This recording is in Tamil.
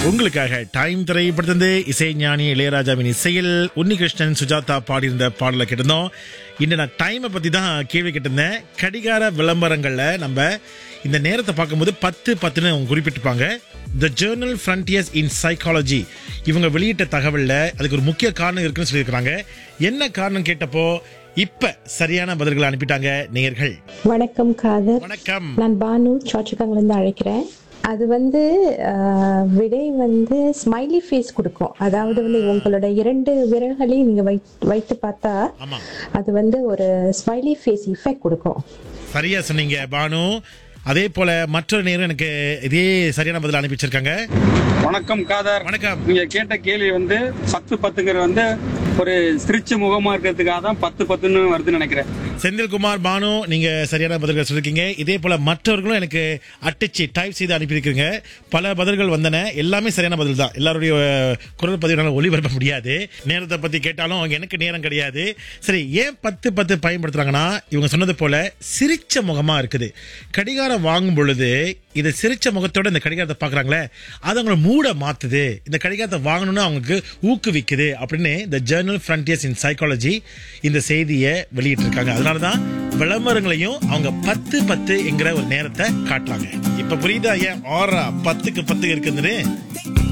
உங்களுக்காக டைம் திரைப்படத்திலிருந்து இசைஞானி இளையராஜாவின் இசையில் உன்னிகிருஷ்ணன் சுஜாதா பாடியிருந்த பாடலை கேட்டிருந்தோம் இன்று நான் டைமை பற்றி தான் கேள்வி கேட்டிருந்தேன் கடிகார விளம்பரங்களில் நம்ம இந்த நேரத்தை பார்க்கும்போது பத்து பத்துன்னு அவங்க குறிப்பிட்டிருப்பாங்க the journal Frontiers in psychology இவங்க வெளியிட்ட தகவலில் அதுக்கு ஒரு முக்கிய காரணம் இருக்குன்னு சொல்லியிருக்கிறாங்க என்ன காரணம் கேட்டப்போ இப்ப சரியான பதில்களை அனுப்பிட்டாங்க நேயர்கள் வணக்கம் காதர் வணக்கம் நான் பானு சாச்சுக்காங்கிலேருந்து அழைக்கிறேன் அது வந்து ஆஹ், விடை வந்து ஸ்மைலி ஃபேஸ் கொடுக்கும் அதாவது வந்து உங்களோட இரண்டு விரல்களையும் நீங்க வை வைத்து பார்த்தா ஆமா அது வந்து ஒரு ஸ்மைலி ஃபேஸ் இஃபெக்ட் கொடுக்கும் சரியா சொன்னீங்க பானு அதே போல மற்றொரு நேரம் எனக்கு இதே சரியான பதில் அனுப்பி வச்சிருக்காங்க வணக்கம் காதர் வணக்கம் நீங்க கேட்ட கேள்வி வந்து பத்து பத்துங்கிற வந்து ஒரு சிரிச்ச முகமா இருக்கிறதுக்காக தான் பத்து பத்துன்னு வருதுன்னு நினைக்கிறேன் செந்தில்குமார் பானு நீங்க சரியான பதில்கள் சொல்லிருக்கீங்க இதே போல மற்றவர்களும் எனக்கு அட்டிச்சு டைப் செய்து அனுப்பியிருக்கீங்க பல பதில்கள் வந்தன எல்லாமே சரியான பதில் தான் எல்லாருடைய அஹ், குரல் பதிவுனால ஒளிபரப்ப முடியாது நேரத்தை பத்தி கேட்டாலும் எனக்கு நேரம் கிடையாது சரி ஏன் பத்து பத்து பயன்படுத்துறாங்கன்னா இவங்க சொன்னது போல சிரிச்ச முகமா இருக்குது கடிகாரம் வாங்கும் பொழுது இதை சிரிச்ச முகத்தோட இந்த கடிகாரத்தை பாக்குறாங்களே அது அவங்கள மூட மாத்துது இந்த கடிகாரத்தை வாங்கணும்னு அவங்களுக்கு ஊக்குவிக்குது அப்படின்னு இந்த ஜேர்னல் ஃப்ரண்டியர்ஸ் இன் சைக்காலஜி இந்த செய்தியை வெளியிட்டு இருக்காங்க அதனால தான் விளம்பரங்களையும் அவங்க பத்து பத்து என்கிற ஒரு நேரத்தை காட்டுறாங்க இப்ப புரியுதா ஏன் ஆறா பத்துக்கு பத்து இருக்குதுன்னு